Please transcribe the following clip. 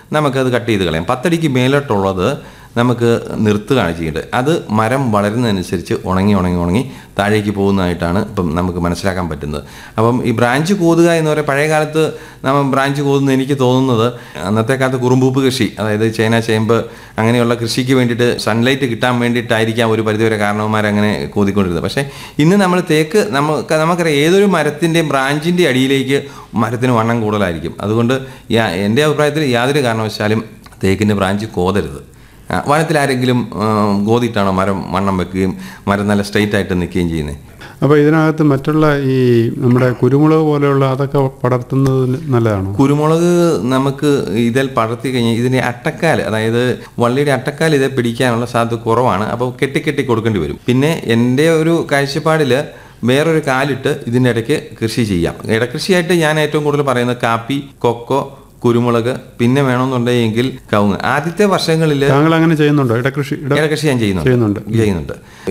നമുക്കത് കട്ട് ചെയ്ത് കളയാം പത്തടിക്ക് മേലോട്ടുള്ളത് നമുക്ക് നിർത്തുകയാണ് ചെയ്യേണ്ടത് അത് മരം വളരുന്നതനുസരിച്ച് ഉണങ്ങി ഉണങ്ങി ഉണങ്ങി താഴേക്ക് പോകുന്നതായിട്ടാണ് ഇപ്പം നമുക്ക് മനസ്സിലാക്കാൻ പറ്റുന്നത് അപ്പം ഈ ബ്രാഞ്ച് കോതുക എന്ന് പറയുക പഴയ കാലത്ത് നമ്മൾ ബ്രാഞ്ച് കോതുന്ന എനിക്ക് തോന്നുന്നത് അന്നത്തെ കാലത്ത് കുറുമ്പൂപ്പ് കൃഷി അതായത് ചേന ചേമ്പ് അങ്ങനെയുള്ള കൃഷിക്ക് വേണ്ടിയിട്ട് സൺലൈറ്റ് കിട്ടാൻ വേണ്ടിയിട്ടായിരിക്കാം ഒരു പരിധിവരെ കാരണവന്മാർ അങ്ങനെ കോതിക്കൊണ്ടിരുന്നത് പക്ഷേ ഇന്ന് നമ്മൾ തേക്ക് നമുക്ക് നമുക്കറിയാം ഏതൊരു മരത്തിൻ്റെയും ബ്രാഞ്ചിൻ്റെ അടിയിലേക്ക് മരത്തിന് വണ്ണം കൂടുതലായിരിക്കും അതുകൊണ്ട് യാ- എൻ്റെ അഭിപ്രായത്തിൽ യാതൊരു കാരണവശാലും തേക്കിൻ്റെ ബ്രാഞ്ച് കോതരുത് ആ, വനത്തിൽ ആരെങ്കിലും ആ, ഗോതിയിട്ടാണോ മരം വണ്ണം വെക്കുകയും മരം നല്ല സ്ട്രെയിറ്റ് ആയിട്ട് നിൽക്കുകയും ചെയ്യുന്നത് അപ്പോൾ ഇതിനകത്ത് മറ്റുള്ള ഈ നമ്മുടെ കുരുമുളക് പോലെയുള്ള അതൊക്കെ പടർത്തുന്നത് നല്ലതാണോ കുരുമുളക് നമുക്ക് ഇതിൽ പടർത്തി കഴിഞ്ഞാൽ ഇതിന്റെ അട്ടക്കാൽ അതായത് വള്ളിയുടെ അട്ടക്കാൽ ഇതേ പിടിക്കാനുള്ള സാധ്യത കുറവാണ് അപ്പോൾ കെട്ടി കെട്ടി കൊടുക്കേണ്ടി വരും പിന്നെ എൻ്റെ ഒരു കാഴ്ചപ്പാടിൽ വേറൊരു കാലിട്ട് ഇതിൻ്റെ ഇടയ്ക്ക് കൃഷി ചെയ്യാം ഇടകൃഷിയായിട്ട് ഞാൻ ഏറ്റവും കൂടുതൽ പറയുന്നത് കാപ്പി കൊക്കോ കുരുമുളക് പിന്നെ വേണമെന്നുണ്ടെങ്കിൽ കവുങ്ങ് ആദ്യത്തെ വർഷങ്ങളിൽ താങ്കൾ അങ്ങനെ ചെയ്യുന്നുണ്ടോ ഇടകൃഷി ഇട ഇടകൃഷി ഞാൻ ചെയ്യുന്നുണ്ട് ചെയ്യുന്നുണ്ട് ചെയ്യുന്നുണ്ട്